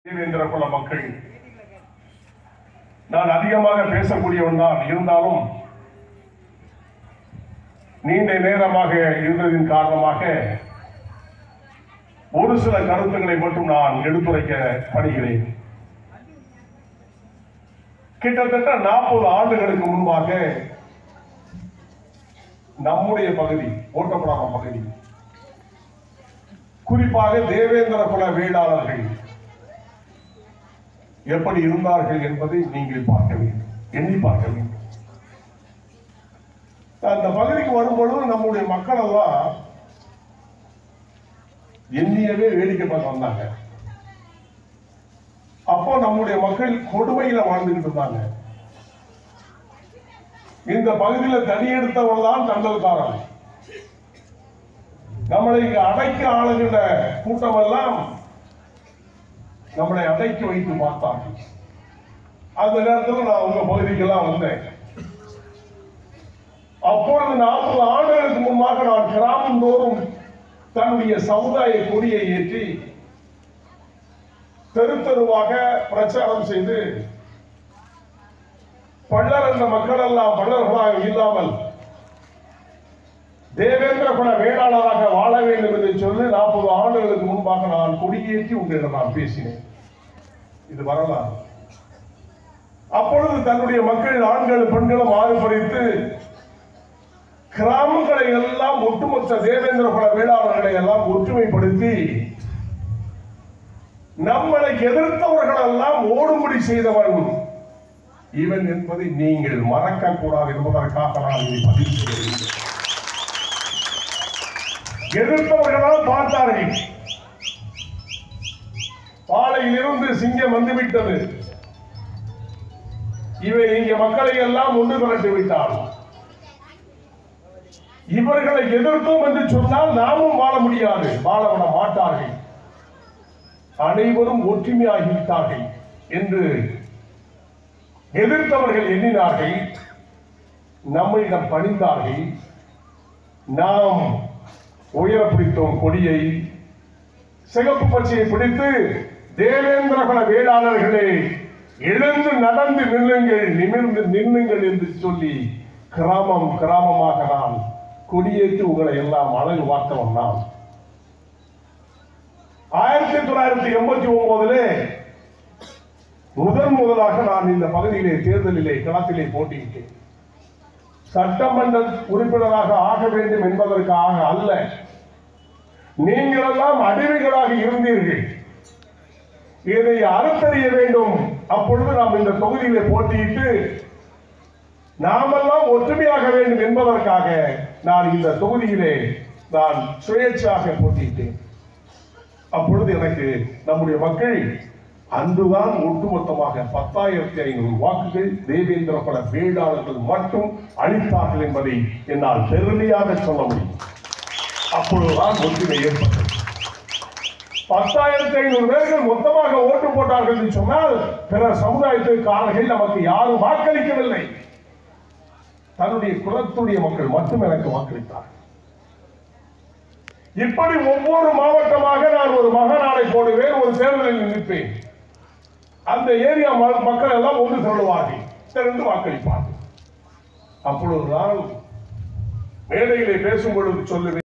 தேவேந்திர குல மக்கள் நான் அதிகமாக பேசக்கூடியவன் தான் இருந்தாலும் நீண்ட நேரமாக இருந்ததின் காரணமாக ஒரு சில கருத்துக்களை மட்டும் நான் எடுத்துரைக்க படுகிறேன் கிட்டத்தட்ட நாற்பது ஆண்டுகளுக்கு முன்பாக நம்முடைய பகுதி ஓட்டப்படாம பகுதி குறிப்பாக தேவேந்திர குல வேளாளர்கள் எப்படி இருந்தார்கள் என்பதை நீங்கள் பார்க்க வேண்டும் எண்ணி பார்க்க வேண்டும் அந்த பகுதிக்கு வரும்பொழுது நம்முடைய மக்கள் எல்லாம் எண்ணியவே வேடிக்கை பார்க்க வந்தாங்க அப்போ நம்முடைய மக்கள் கொடுமையில வாழ்ந்துகிட்டு இருந்தாங்க இந்த பகுதியில தனி எடுத்தவன் தான் தங்கல்காரன் நம்மளை இங்க அடைக்க ஆளுகின்ற கூட்டம் எல்லாம் நம்மளை அடக்கி வைத்து பார்த்தார்கள் அந்த நேரத்தில் நான் உங்க பகுதிக்கெல்லாம் வந்தேன் அப்பொழுது நாற்பது ஆண்டுகளுக்கு முன்பாக நான் கிராமந்தோறும் தன்னுடைய சமுதாய கொடியை ஏற்றி தெரு தெருவாக பிரச்சாரம் செய்து பள்ளர் என்ற மக்கள் எல்லாம் பள்ளர்களாக இல்லாமல் தேவேந்திர குல வேளாளராக வாழ வேண்டும் என்று சொல்லி நாற்பது ஆண்டுகளுக்கு முன்பாக நான் கொடியேற்றி உங்களிடம் நான் பேசினேன் இது வரலாறு அப்பொழுது தன்னுடைய மக்கள் ஆண்கள் பெண்களும் ஆறுபறித்து கிராமங்களை எல்லாம் ஒட்டுமொத்த தேவேந்திர குல வேளாளர்களை எல்லாம் ஒற்றுமைப்படுத்தி நம்மளை எதிர்த்தவர்கள் எல்லாம் ஓடும்படி செய்தவன் இவன் என்பதை நீங்கள் மறக்க கூடாது என்பதற்காக நான் இதை பதிவு செய்கிறேன் எதிர்த்தவர்களால் பார்த்தார்கள் பாலையிலிருந்து சிங்கம் வந்துவிட்டது இவன் இங்க மக்களை எல்லாம் ஒன்று திரட்டி விட்டான் இவர்களை எதிர்த்தோம் என்று சொன்னால் நாமும் வாழ முடியாது வாழ விட மாட்டார்கள் அனைவரும் ஒற்றுமையாகிவிட்டார்கள் என்று எதிர்த்தவர்கள் எண்ணினார்கள் நம்மிடம் பணிந்தார்கள் நாம் உயர பிடித்தோம் கொடியை சிகப்பு பச்சையை பிடித்து தேவேந்திர குல வேளாளர்களே எழுந்து நடந்து நில்லுங்கள் நிமிர்ந்து நில்லுங்கள் என்று சொல்லி கிராமம் கிராமமாக நான் கொடியேற்றி உங்களை எல்லாம் அழகு பார்த்தவன் நான் ஆயிரத்தி தொள்ளாயிரத்தி எண்பத்தி ஒன்பதிலே முதன் முதலாக நான் இந்த பகுதியிலே தேர்தலிலே களத்திலே போட்டியிட்டேன் சட்டமன்ற உறுப்பினராக ஆக வேண்டும் என்பதற்காக அல்ல நீங்கள் எல்லாம் அடிமைகளாக இருந்தீர்கள் இதை அறுத்தறிய வேண்டும் அப்பொழுது நாம் இந்த தொகுதியிலே போட்டியிட்டு நாமெல்லாம் ஒற்றுமையாக வேண்டும் என்பதற்காக நான் இந்த தொகுதியிலே நான் சுயேட்சாக போட்டியிட்டேன் அப்பொழுது எனக்கு நம்முடைய மக்கள் அன்றுதான் ஒட்டுமொத்தமாக பத்தாயிரத்தி ஐநூறு வாக்குகள் தேவேந்திர குல வேளாளர்கள் மட்டும் அளித்தார்கள் என்பதை என்னால் பெருமையாக சொல்ல முடியும் அப்பொழுதுதான் ஒற்றுமை ஏற்பட்டது பத்தாயிரத்தி ஐநூறு பேர்கள் மொத்தமாக ஓட்டு போட்டார்கள் என்று சொன்னால் பிற சமுதாயத்திற்காரர்கள் நமக்கு யாரும் வாக்களிக்கவில்லை தன்னுடைய குலத்துடைய மக்கள் மட்டும் எனக்கு வாக்களித்தார்கள் இப்படி ஒவ்வொரு மாவட்டமாக நான் ஒரு மகனாடை போடுவேன் ஒரு தேர்தலில் நிற்பேன் அந்த ஏரியா ம- மக்கள் எல்லாம் ஒன்று சொல்லுவார்கள் திரண்டு வாக்களிப்பார்கள் அப்பொழுதுதான் மேடையிலே பேசும் பொழுது சொல்லுவேன்